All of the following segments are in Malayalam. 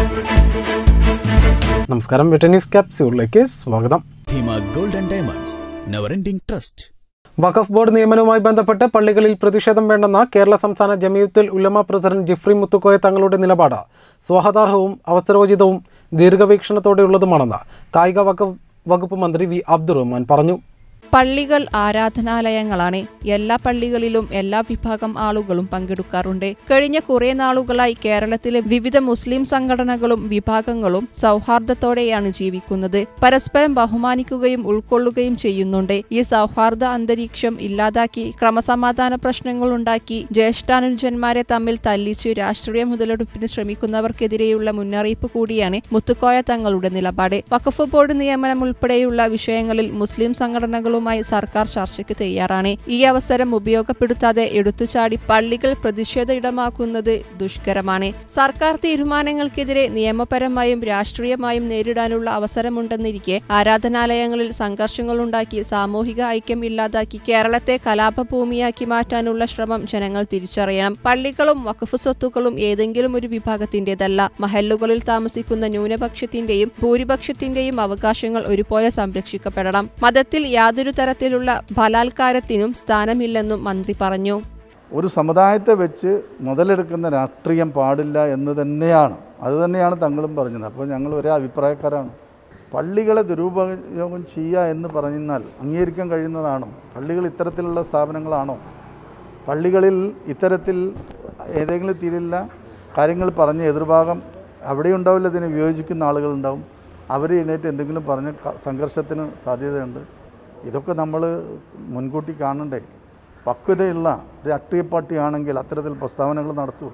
നമസ്കാരം വെട്ട ന്യൂസ് ക്യാപ്സ്യൂളിലേക്ക് സ്വാഗതം Dheema gold and diamonds never ending trust വഖഫ് ബോർഡ് നിയമനവുമായി ബന്ധപ്പെട്ട് പള്ളികളിൽ പ്രതിഷേധം വേണ്ടെന്ന കേരള സംസ്ഥാന ജമീയത്തുൽ ഉലമ പ്രസിഡന്റ് ജിഫ്രി മുത്തുക്കോയ തങ്ങളുടെ നിലപാട് സ്വാഗതാർഹവും അവസരോചിതവും ദീർഘവീക്ഷണത്തോടെയുള്ളതുമാണെന്ന് കായിക വഖഫ് വകുപ്പ് മന്ത്രി വി അബ്ദുറഹ്മാൻ പറഞ്ഞു പള്ളികൾ ആരാധനാലയങ്ങളാണ് എല്ലാ പള്ളികളിലും എല്ലാ വിഭാഗം ആളുകളും പങ്കെടുക്കാറുണ്ട് കഴിഞ്ഞ കുറെ നാളുകളായി കേരളത്തിലെ വിവിധ മുസ്ലിം സംഘടനകളും വിഭാഗങ്ങളും സൗഹാർദ്ദത്തോടെയാണ് ജീവിക്കുന്നത് പരസ്പരം ബഹുമാനിക്കുകയും ഉൾക്കൊള്ളുകയും ചെയ്യുന്നുണ്ട് ഈ സൗഹാർദ്ദ അന്തരീക്ഷം ഇല്ലാതാക്കി ക്രമസമാധാന പ്രശ്നങ്ങളുണ്ടാക്കി ജ്യേഷ്ഠാനുജന്മാരെ തമ്മിൽ തല്ലിച്ച് രാഷ്ട്രീയ മുതലെടുപ്പിന് ശ്രമിക്കുന്നവർക്കെതിരെയുള്ള മുന്നറിയിപ്പ് കൂടിയാണ് മുത്തുക്കോയ തങ്ങളുടെ നിലപാട് വഖഫ് ബോർഡ് നിയമനം ഉൾപ്പെടെയുള്ള വിഷയങ്ങളിൽ മുസ്ലിം സംഘടനകളുമായി സർക്കാർ ചർച്ചയ്ക്ക് തയ്യാറാണ് ഈ അവസരം ഉപയോഗപ്പെടുത്താതെ എടുത്തുചാടി പള്ളികൾ പ്രതിഷേധ ഇടമാക്കുന്നത് ദുഷ്കരമാണ് സർക്കാർ തീരുമാനങ്ങൾക്കെതിരെ നിയമപരമായും രാഷ്ട്രീയമായും നേരിടാനുള്ള അവസരമുണ്ടെന്നിരിക്കെ ആരാധനാലയങ്ങളിൽ സംഘർഷങ്ങളുണ്ടാക്കി സാമൂഹിക ഐക്യം ഇല്ലാതാക്കി കേരളത്തെ കലാപഭൂമിയാക്കി മാറ്റാനുള്ള ശ്രമം ജനങ്ങൾ തിരിച്ചറിയണം പള്ളികളും വഖഫ് സ്വത്തുക്കളും ഏതെങ്കിലും ഒരു വിഭാഗത്തിന്റേതല്ല മഹല്ലുകളിൽ താമസിക്കുന്ന ന്യൂനപക്ഷത്തിന്റെയും ഭൂരിപക്ഷത്തിന്റെയും അവകാശങ്ങൾ ഒരുപോലെ സംരക്ഷിക്കപ്പെടണം മതത്തിൽ യാതൊരു തരത്തിലുള്ള ബലാത്കാരത്തിനും സ്ഥാനമില്ലെന്നും മന്ത്രി പറഞ്ഞു ഒരു സമുദായത്തെ വെച്ച് മുതലെടുക്കുന്ന രാഷ്ട്രീയം പാടില്ല എന്ന് തന്നെയാണ് അത് തന്നെയാണ് തങ്ങളും പറഞ്ഞത് അപ്പോൾ ഞങ്ങൾ ഒരേ അഭിപ്രായക്കാരാണ് പള്ളികളെ ദുരുപയോഗം ചെയ്യുക എന്ന് പറഞ്ഞാൽ അംഗീകരിക്കാൻ കഴിയുന്നതാണോ പള്ളികൾ ഇത്തരത്തിലുള്ള സ്ഥാപനങ്ങളാണോ പള്ളികളിൽ ഇത്തരത്തിൽ ഏതെങ്കിലും തീരില്ല കാര്യങ്ങൾ പറഞ്ഞ് എതിർഭാഗം അവിടെ ഉണ്ടാവില്ല ഇതിനെ വിയോജിക്കുന്ന ആളുകളുണ്ടാവും അവർ എഴുന്നേറ്റ് എന്തെങ്കിലും പറഞ്ഞ് ക- സംഘർഷത്തിന് സാധ്യതയുണ്ട് ഇതൊക്കെ നമ്മൾ മുൻകൂട്ടി കാണണ്ടേ പക്വതയുള്ള രാഷ്ട്രീയ പാർട്ടിയാണെങ്കിൽ അത്തരത്തിൽ പ്രസ്താവനകൾ നടത്തൂ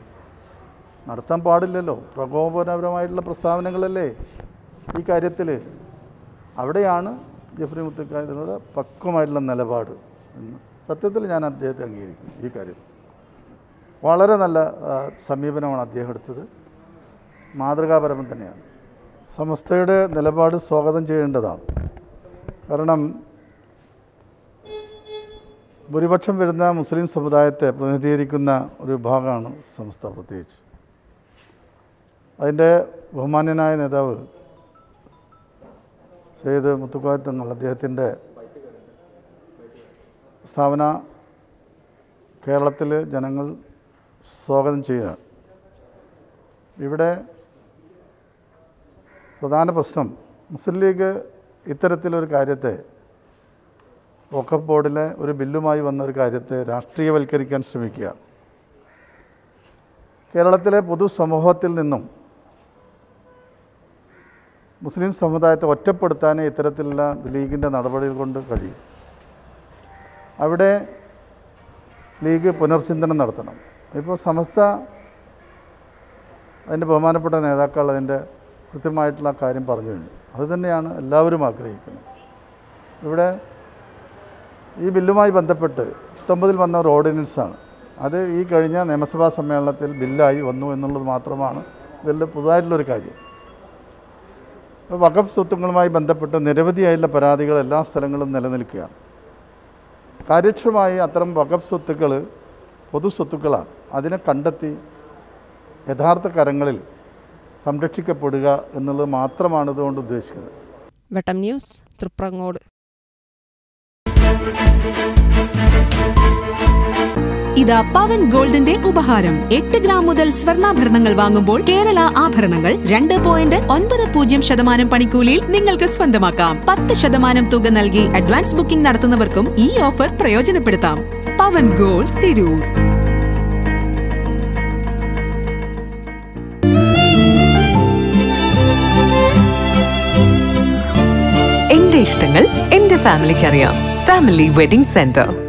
നടത്താൻ പാടില്ലല്ലോ പ്രകോപനപരമായിട്ടുള്ള പ്രസ്താവനകളല്ലേ ഈ കാര്യത്തിൽ അവിടെയാണ് ജഫ്രി മുത്തക്കായതിനോട് പക്വമായിട്ടുള്ള നിലപാട് എന്ന് സത്യത്തിൽ ഞാൻ അദ്ദേഹത്തെ അംഗീകരിക്കും ഈ കാര്യത്തിൽ വളരെ നല്ല ആ, സമീപനമാണ് അദ്ദേഹം എടുത്തത് മാതൃകാപരം തന്നെയാണ് സമസ്തയുടെ നിലപാട് സ്വാഗതം ചെയ്യേണ്ടതാണ് കാരണം ഭൂരിപക്ഷം വരുന്ന മുസ്ലിം സമുദായത്തെ പ്രതിനിധീകരിക്കുന്ന ഒരു വിഭാഗമാണ് സംസ്ഥ പ്രത്യേകിച്ച് അതിൻ്റെ ബഹുമാന്യനായ നേതാവ് സയ്യിദ് മുത്തുക്കോയ തങ്ങൾ അദ്ദേഹത്തിൻ്റെ സ്ഥാപന കേരളത്തിൽ ജനങ്ങൾ സ്വാഗതം ചെയ്യുകയാണ് ഇവിടെ പ്രധാന പ്രശ്നം മുസ്ലിം ലീഗ് ഇത്തരത്തിലൊരു കാര്യത്തെ വഖഫ് ബോർഡിലെ ഒരു ബില്ലുമായി വന്ന ഒരു കാര്യത്തെ രാഷ്ട്രീയവൽക്കരിക്കാൻ ശ്രമിക്കുകയാണ് കേരളത്തിലെ പൊതുസമൂഹത്തിൽ നിന്നും മുസ്ലിം സമുദായത്തെ ഒറ്റപ്പെടുത്താനേ ഇത്തരത്തിലുള്ള ലീഗിൻ്റെ നടപടികൾ കൊണ്ട് കഴിയും അവിടെ ലീഗ് പുനർചിന്തനം നടത്തണം ഇപ്പോൾ സമസ്ത അതിൻ്റെ ബഹുമാനപ്പെട്ട നേതാക്കൾ അതിൻ്റെ കൃത്യമായിട്ടുള്ള കാര്യം പറഞ്ഞു കഴിഞ്ഞു അത് തന്നെയാണ് എല്ലാവരും ആഗ്രഹിക്കുന്നത് ഇവിടെ ഈ ബില്ലുമായി ബന്ധപ്പെട്ട് പത്തൊമ്പതിൽ വന്ന ഒരു ഓർഡിനൻസാണ് അത് ഈ കഴിഞ്ഞ നിയമസഭാ സമ്മേളനത്തിൽ ബില്ലായി വന്നു എന്നുള്ളത് മാത്രമാണ് ഇതിൽ പുതുതായിട്ടുള്ളൊരു കാര്യം ഇപ്പോൾ വഖഫ് സ്വത്തുക്കളുമായി ബന്ധപ്പെട്ട് നിരവധിയായിട്ടുള്ള പരാതികൾ എല്ലാ സ്ഥലങ്ങളും നിലനിൽക്കുകയാണ് കാര്യക്ഷമമായി അത്തരം വഖഫ് സ്വത്തുക്കൾ പൊതു സ്വത്തുക്കളാണ് അതിനെ കണ്ടെത്തി യഥാർത്ഥ കരങ്ങളിൽ സംരക്ഷിക്കപ്പെടുക എന്നുള്ളത് മാത്രമാണ് ഇതുകൊണ്ട് ഉദ്ദേശിക്കുന്നത് വെട്ടം ന്യൂസ് തൃപ്രങ്ങോട് ഇതാ പവൻ ഗോൾഡിന്റെ ഉപഹാരം എട്ട് ഗ്രാം മുതൽ സ്വർണ്ണാഭരണങ്ങൾ വാങ്ങുമ്പോൾ കേരള ആഭരണങ്ങൾ രണ്ട് പോയിന്റ് ഒൻപത് പൂജ്യം ശതമാനം പണിക്കൂലിയിൽ നിങ്ങൾക്ക് സ്വന്തമാക്കാം പത്ത് ശതമാനം തുക നൽകി അഡ്വാൻസ് ബുക്കിംഗ് നടത്തുന്നവർക്കും ഈ ഓഫർ പ്രയോജനപ്പെടുത്താം പവൻ ഗോൾഡ് തിരൂർ എന്റെ ഇഷ്ടങ്ങൾ എന്റെ ഫാമിലിക്ക് അറിയാം ഫാമിലി വെഡിംഗ് സെന്റർ